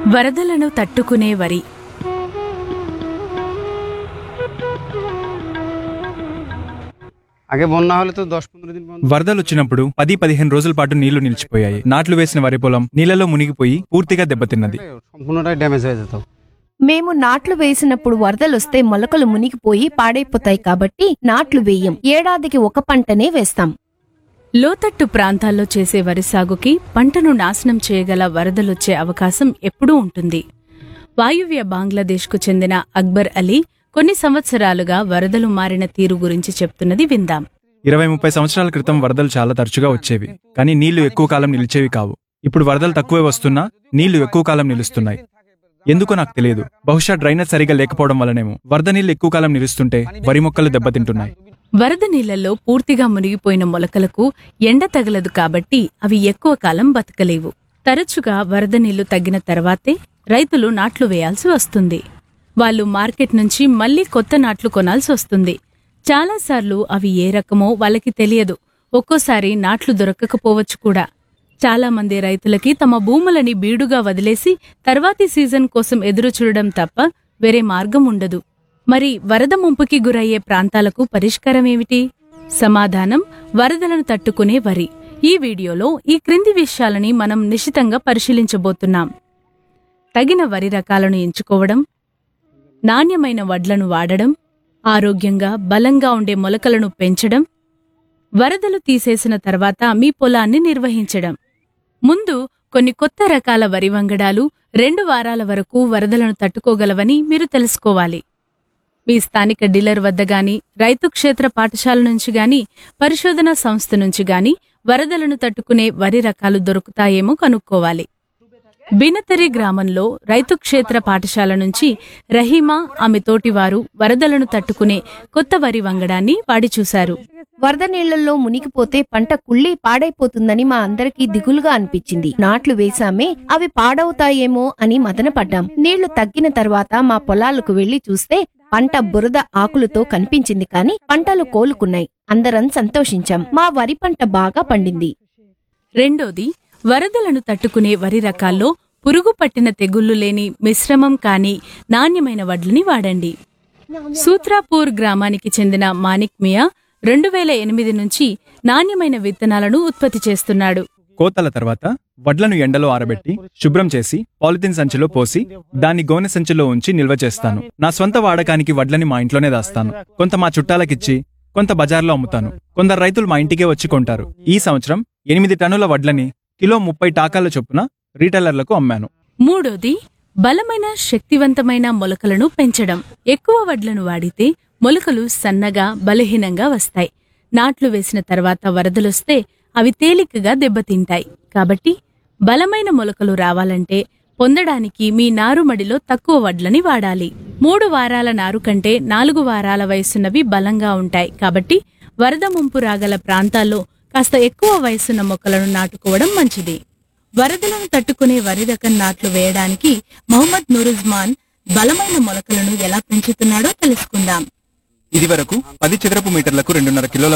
వరదలను తట్టుకునే వరి আগে বন্যা হলে তো দশ পনেরো দিন পর্যন্ত వరదలు వచ్చినప్పుడు పది పదిహేను రోజుల పాటు నీళ్లు నిలిచిపోయాయి నాట్లు వేసిన వరి పొలం నీళ్లలో మునిగిపోయి పూర్తిగా దెబ్బతిన్నది সম্পূর্ণটাই ড্যামেজ হয়ে যেত మేము నాట్లు వేసినప్పుడు వరదలొస్తే మొలకలు మునిగిపోయి పాడైపోతాయి కాబట్టి నాట్లు వేయం ఏడాదికి ఒక పంటనే వేస్తాం లోతట్టు ప్రాంతాల్లో చేసే వరి సాగుకి పంటను నాశనం చేయగల వరదలొచ్చే అవకాశం ఎప్పుడూ ఉంటుంది వాయువ్య బంగ్లాదేశ్కు చెందిన అక్బర్ అలీ కొన్ని సంవత్సరాలుగా వరదలు మారిన తీరు గురించి చెప్తున్నది విందాం ఇరవై ముప్పై సంవత్సరాల క్రితం వరదలు చాలా తరచుగా వచ్చేవి కానీ నీళ్లు ఎక్కువ కాలం నిలిచేవి కావు ఇప్పుడు వరదలు తక్కువే వస్తున్నా నీళ్లు ఎక్కువ కాలం నిలుస్తున్నాయి ఎందుకో నాకు తెలియదు బహుశా డ్రైనేజ్ సరిగా లేకపోవడం వల్లనేమో వరద నీళ్లు ఎక్కువ కాలం నిలుస్తుంటే వరి మొక్కలు దెబ్బతింటున్నాయి వరద నీళ్లలో పూర్తిగా మునిగిపోయిన మొలకలకు ఎండ తగలదు కాబట్టి అవి ఎక్కువ కాలం బతకలేవు తరచుగా వరద నీళ్లు తగ్గిన తర్వాతే రైతులు నాట్లు వేయాల్సి వస్తుంది వాళ్ళు మార్కెట్ నుంచి మళ్ళీ కొత్త నాట్లు కొనాల్సి వస్తుంది చాలాసార్లు అవి ఏ రకమో వాళ్ళకి తెలియదు ఒక్కోసారి నాట్లు దొరకకపోవచ్చు కూడా చాలా మంది రైతులకి తమ భూములని బీడుగా వదిలేసి తర్వాతి సీజన్ కోసం ఎదురు చూడడం తప్ప వేరే మార్గం ఉండదు మరి వరద ముంపుకి గురయ్యే ప్రాంతాలకు పరిష్కారం ఏమిటి సమాధానం వరదలను తట్టుకునే వరి ఈ వీడియోలో ఈ క్రింది విషయాలని మనం నిశితంగా పరిశీలించబోతున్నాం తగిన వరి రకాలను ఎంచుకోవడం నాణ్యమైన వడ్లను వాడడం ఆరోగ్యంగా బలంగా ఉండే మొలకలను పెంచడం వరదలు తీసేసిన తర్వాత మీ పొలాన్ని నిర్వహించడం ముందు కొన్ని కొత్త రకాల వరి వంగడాలు రెండు వారాల వరకు వరదలను తట్టుకోగలవని మీరు తెలుసుకోవాలి మీ స్థానిక డీలర్ వద్ద గాని రైతు క్షేత్ర పాఠశాల నుంచి గాని పరిశోధనా సంస్థ నుంచి గాని వరదలను తట్టుకునే వరి రకాలు దొరుకుతాయేమో కనుక్కోవాలి బినతరి గ్రామంలో రైతు క్షేత్ర పాఠశాల నుంచి రహీమా ఆమె తోటివారు వరదలను తట్టుకునే కొత్త వరి వంగడాన్ని వాడి చూశారు వరద నీళ్లలో మునిగిపోతే పంట కుళ్ళి పాడైపోతుందని మా అందరికీ దిగులుగా అనిపించింది నాట్లు వేశామే అవి పాడవుతాయేమో అని మదనపడ్డాం నీళ్లు తగ్గిన తర్వాత మా పొలాలకు వెళ్లి చూస్తే పంట బురద ఆకులతో కనిపించింది కాని పంటలు కోలుకున్నాయి అందరం సంతోషించాం మా వరి పంట బాగా పండింది రెండోది వరదలను తట్టుకునే వరి రకాల్లో పురుగు పట్టిన తెగుళ్లు లేని మిశ్రమం కాని నాణ్యమైన వడ్లని వాడండి సూత్రాపూర్ గ్రామానికి చెందిన మానిక్ మియా రెండు వేల ఎనిమిది నుంచి నాణ్యమైన విత్తనాలను ఉత్పత్తి చేస్తున్నాడు కోతల తర్వాత వడ్లను ఎండలో ఆరబెట్టి శుభ్రం చేసి పాలిథిన్ సంచిలో పోసి దాన్ని గోనె సంచిలో ఉంచి నిల్వ చేస్తాను నా సొంత వాడకానికి వడ్లని మా ఇంట్లోనే దాస్తాను కొంత మా చుట్టాలకిచ్చి కొంత బజార్లో అమ్ముతాను కొందరు రైతులు మా ఇంటికే వచ్చి కొంటారు ఈ సంవత్సరం ఎనిమిది టన్నుల వడ్లని కిలో ముప్పై టాకాల చొప్పున రీటైలర్లకు అమ్మాను మూడోది బలమైన శక్తివంతమైన మొలకలను పెంచడం ఎక్కువ వడ్లను వాడితే మొలకలు సన్నగా బలహీనంగా వస్తాయి నాట్లు వేసిన తర్వాత వరదలొస్తే అవి తేలికగా దెబ్బతింటాయి కాబట్టి బలమైన మొలకలు రావాలంటే పొందడానికి మీ నారుమడిలో తక్కువ వడ్లని వాడాలి మూడు వారాల నారు కంటే నాలుగు వారాల వయసున్నవి బలంగా ఉంటాయి కాబట్టి వరద ముంపు రాగల ప్రాంతాల్లో కాస్త ఎక్కువ వయసున్న మొక్కలను నాటుకోవడం మంచిది వరదలను తట్టుకునే వరి రకం నాట్లు వేయడానికి మొహమ్మద్ నూరుజ్మాన్ బలమైన మొలకలను ఎలా పెంచుతున్నాడో తెలుసుకుందాం ఇది వరకు పది చదరపు మీటర్లకు రెండున్నర కిలోల